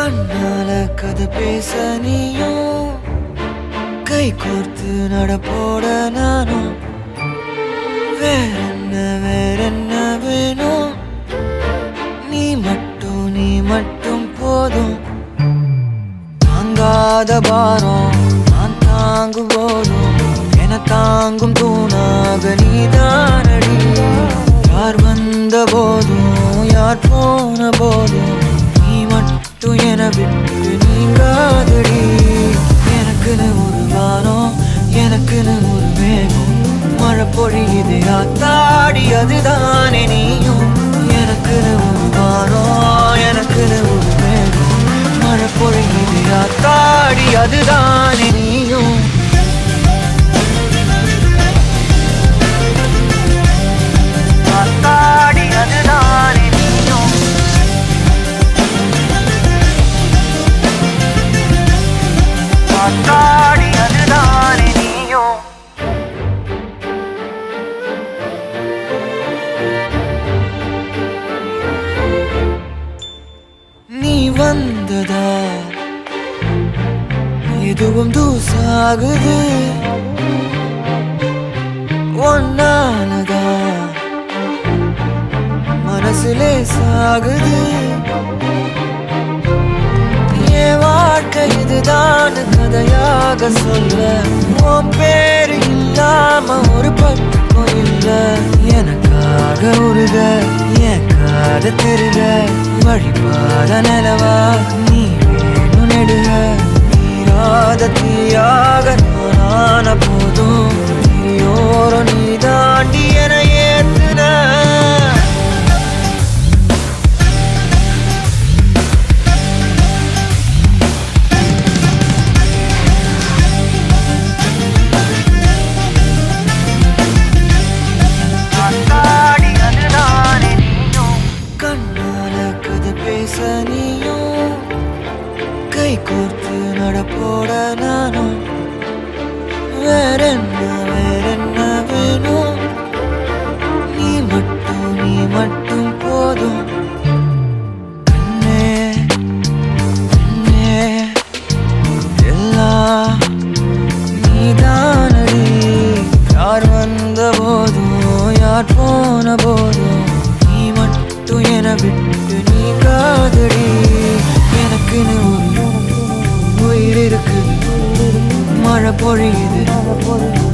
கண்ணால கதை பேச நீயும் கை கோர்த்து நடப்போட நானும் வேற என்ன வேற என்ன வேணும் நீ மட்டும் நீ மட்டும் போதும் தாங்காத பாரம் நான் தாங்கும் போதும் என தாங்கும் தூணாக நீதானடி யார் வந்த போதும் யார் போன போதும் நீ மட்டும் என விட்டு நீங்காதடி எனக்குன்னு ஒரு வானம் எனக்குன்னு ஒரு மேகம் மழை பொழியுது ஆத்தாடி அதுதானே நீயும் எனக்குன்னு ஒரு வானம் எனக்குன்னு ஒரு மேகம் மழை பொழியுது ஆத்தாடி அதுதானே நீயும் ஆத்தாடி அதுதானே நீயும் ஆத்தாடி அதுதானே நீயும் நீ வந்ததா எதுவும் தூசாகுது ஒன்னாலதா மனசுலே சாகுது என் வாழ்க்கை இதுதான் கதையாக சொல்ல உன் பேரு இல்லாம ஒரு பக்கம் இல்ல எனக்காக உருக என் காத திருக வழிபாத நிலவா நீ வேணும் நெடுக நீராத தீயாக நானான போதும் நீயோரம் நீ தாண்டி என ஏத்துன ஆத்தாடி அதுதானே நீயும் கண்ணால கதை பேச நீயும் கை கோர்த்து நடப்போட நானும் வேற என்ன வேற என்ன வேணும் நீ மட்டும் நீ மட்டும் போதும் கண்ணே கண்ணே எல்லாம் நீதானடி யார் வந்த போதும் யார் போன போதும் நீ மட்டும் என விட்டு நீ காதடி எனக்குன்னு ஒரு உயிர் இருக்குது மழை பொழியுது